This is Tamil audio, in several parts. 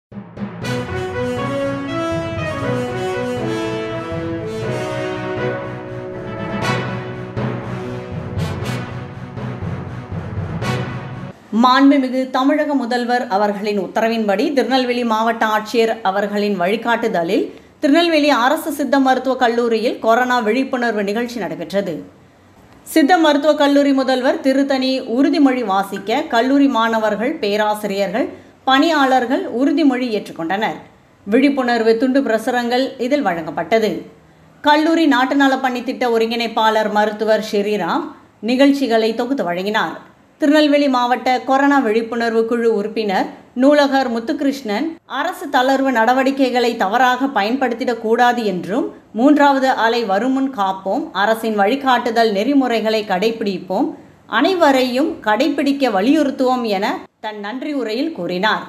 மாண்புமிகு தமிழக முதல்வர் அவர்களின் உத்தரவின்படி திருநெல்வேலி மாவட்ட ஆட்சியர் அவர்களின் வழிகாட்டுதலில் திருநெல்வேலி அரசு சித்த மருத்துவக் கல்லூரியில் கொரோனா விழிப்புணர்வு நிகழ்ச்சி நடைபெற்றது சித்த மருத்துவக் கல்லூரி முதல்வர் திருத்தணி உறுதிமொழி வாசிக்க கல்லூரி மாணவர்கள் பேராசிரியர்கள் பணியாளர்கள் உறுதிமொழி ஏற்றுக்கொண்டனர் விழிப்புணர்வு துண்டு பிரசுரங்கள் இதில் வழங்கப்பட்டது கல்லூரி நாட்டு நலப் பணி திட்ட ஒருங்கிணைப்பாளர் மருத்துவர் ஸ்ரீராம் நிகழ்ச்சிகளை தொகுத்து வழங்கினார் திருநெல்வேலி மாவட்ட கொரோனா விழிப்புணர்வு குழு உறுப்பினர் நூலகர் முத்துகிருஷ்ணன் அரசு தளர்வு நடவடிக்கைகளை தவறாக பயன்படுத்திடக் கூடாது என்றும் மூன்றாவது அலை வருமுன் காப்போம் அரசின் வழிகாட்டுதல் நெறிமுறைகளை கடைபிடிப்போம் அனைவரையும் கடைபிடிக்க வலியுறுத்துவோம் என தன் நன்றி உரையில் கூறினார்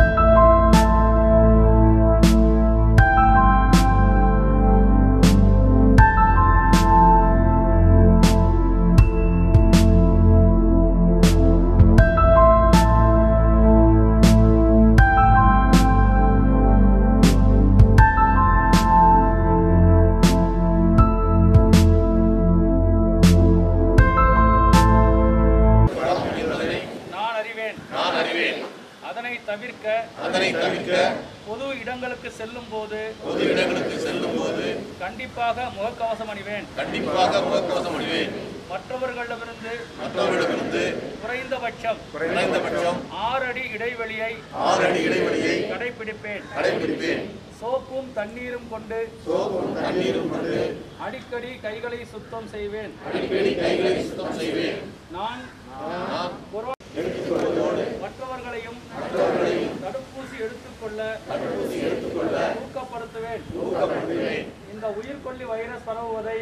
நான் அறிவேன் நான் அறிவேன் அதனை தவிர்க்க அதனை தவிர்க்க பொது இடங்களுக்கு செல்லும் போது பொது இடங்களுக்கு செல்லும் போது கண்டிப்பாக முகக்கவசம் அணிவேன் கண்டிப்பாக முகக்கவசம் அணிவேன் மற்றவர்களிடமிருந்து மற்றவர்களிடமிருந்து குறைந்தபட்சம் குறைந்தபட்சம் ஆறு அடி இடைவெளியை ஆறு அடி இடைவெளியை கடைபிடிப்பேன் கடைபிடிப்பேன் சோப்பும் தண்ணீரும் கொண்டு சோப்பும் தண்ணீரும் கொண்டு அடிக்கடி கைகளை சுத்தம் செய்வேன் அடிக்கடி கைகளை சுத்தம் செய்வேன் நான் நாம் கொரோனா மற்றவர்களையும் தடுப்பூசி எடுத்துக்கொள்ள ஊக்கப்படுத்துவேன் இந்த உயிர்கொல்லி வைரஸ் பரவுவதை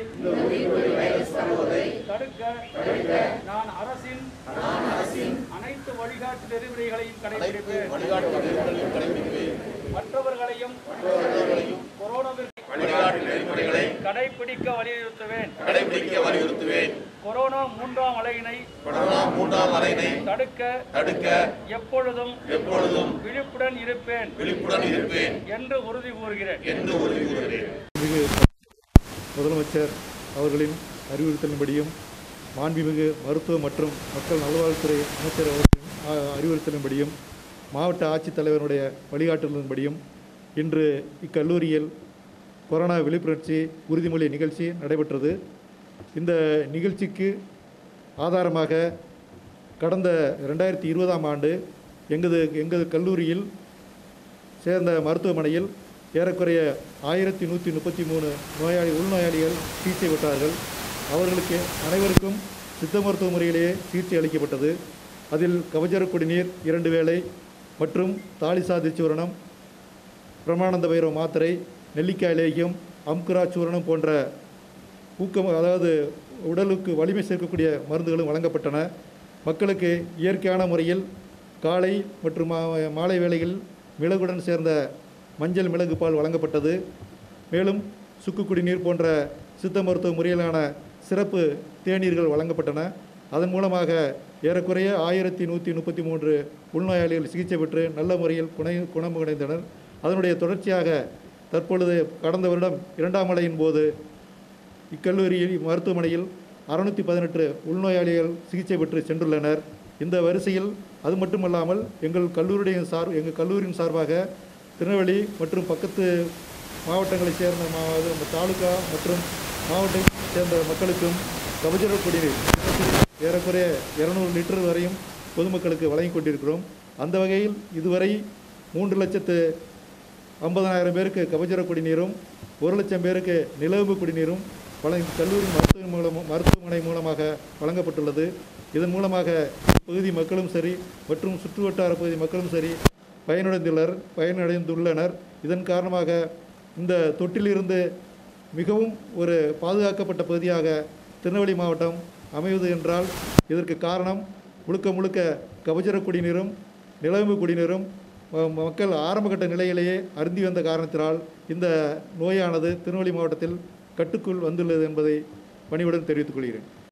தடுக்க நான் அரசின் அனைத்து வழிகாட்டு நெறிமுறைகளையும் கடைபிடிப்பேன் வழிகாட்டு நெறிமுறைகளையும் கடைபிடிப்பேன் மற்றவர்களையும் கொரோனாவிற்கு வழிகாட்டு நெறிமுறைகளை கடைபிடிக்க வலியுறுத்துவேன் கடைபிடிக்க வலியுறுத்துவேன் கொரோனா மூன்றாம் அலையினை கொரோனா மூன்றாம் அறையினை தடுக்க தடுக்க எப்பொழுதும் எப்பொழுதும் விழிப்புடன் இருப்பேன் விழிப்புடன் இருப்பேன் என்று உறுதி கூறுகிறேன் என்று உறுதி கூறுகிறேன் மிகு முதலமைச்சர் அவர்களின் அறிவுறுத்தலின்படியும் மாண்புமிகு மருத்துவ மற்றும் மக்கள் நல்வாழ்வுத்துறை அமைச்சர் அவர்களின் ஆ- அறிவுறுத்தலின்படியும் மாவட்ட ஆட்சித்தலைவருடைய வழிகாட்டுதலின்படியும் இன்று இக்கல்லூரியில் கொரோனா விழிப்புணர்ச்சி உறுதிமொழி நிகழ்ச்சி நடைபெற்றது இந்த நிகழ்ச்சிக்கு ஆதாரமாக கடந்த ரெண்டாயிரத்தி இருபதாம் ஆண்டு எங்களது எங்கள் கல்லூரியில் சேர்ந்த மருத்துவமனையில் ஏறக்குறைய ஆயிரத்தி நூற்றி முப்பத்தி மூணு நோயாளி உள்நோயாளிகள் சிகிச்சை பெற்றார்கள் அவர்களுக்கு அனைவருக்கும் சித்த மருத்துவ முறையிலேயே சிகிச்சை அளிக்கப்பட்டது அதில் கபஜர குடிநீர் இரண்டு வேளை மற்றும் தாலிசா சூரணம் பிரமானந்த பைரவ மாத்திரை நெல்லிக்காய் லேகியம் அம்குரா சூரணம் போன்ற ஊக்கம் அதாவது உடலுக்கு வலிமை சேர்க்கக்கூடிய மருந்துகளும் வழங்கப்பட்டன மக்களுக்கு இயற்கையான முறையில் காலை மற்றும் மா- மாலை வேளையில் மிளகுடன் சேர்ந்த மஞ்சள் மிளகு பால் வழங்கப்பட்டது மேலும் சுக்கு குடிநீர் போன்ற சித்த மருத்துவ முறையிலான சிறப்பு தேநீர்கள் வழங்கப்பட்டன அதன் மூலமாக ஏறக்குறைய ஆயிரத்தி நூற்றி முப்பத்தி மூன்று உள்நோயாளிகள் சிகிச்சை பெற்று நல்ல முறையில் குணை குணமடைந்தனர் அதனுடைய தொடர்ச்சியாக தற்பொழுது கடந்த வருடம் இரண்டாம் அலையின் போது இக்கல்லூரியில் மருத்துவமனையில் அறுநூற்றி பதினெட்டு உள்நோயாளிகள் சிகிச்சை பெற்று சென்றுள்ளனர் இந்த வரிசையில் அது மட்டுமல்லாமல் எங்கள் கல்லூரியுடைய சார் எங்கள் கல்லூரியின் சார்பாக திருநெல்வேலி மற்றும் பக்கத்து மாவட்டங்களைச் சேர்ந்த மா அது தாலுகா மற்றும் மாவட்டத்தைச் சேர்ந்த மக்களுக்கும் கபஜர குடிநீர் ஏறக்குறைய இரநூறு லிட்டர் வரையும் பொதுமக்களுக்கு வழங்கிக் கொண்டிருக்கிறோம் அந்த வகையில் இதுவரை மூன்று லட்சத்து ஐம்பதனாயிரம் பேருக்கு கபஜர குடிநீரும் ஒரு லட்சம் பேருக்கு நிலவு குடிநீரும் வழங்கி கல்லூரி மருத்துவ மூலம் மருத்துவமனை மூலமாக வழங்கப்பட்டுள்ளது இதன் மூலமாக பகுதி மக்களும் சரி மற்றும் சுற்றுவட்டார பகுதி மக்களும் சரி பயனடைந்துள்ளனர் பயனடைந்துள்ளனர் இதன் காரணமாக இந்த தொற்றிலிருந்து மிகவும் ஒரு பாதுகாக்கப்பட்ட பகுதியாக திருநெல்வேலி மாவட்டம் அமைவது என்றால் இதற்கு காரணம் முழுக்க முழுக்க கபஜர குடிநீரும் நிலவு குடிநீரும் ம- மக்கள் ஆரம்பகட்ட நிலையிலேயே அருந்தி வந்த காரணத்தினால் இந்த நோயானது திருநெல்வேலி மாவட்டத்தில் கட்டுக்குள் வந்துள்ளது என்பதை பணிவுடன் தெரிவித்துக் கொள்கிறேன்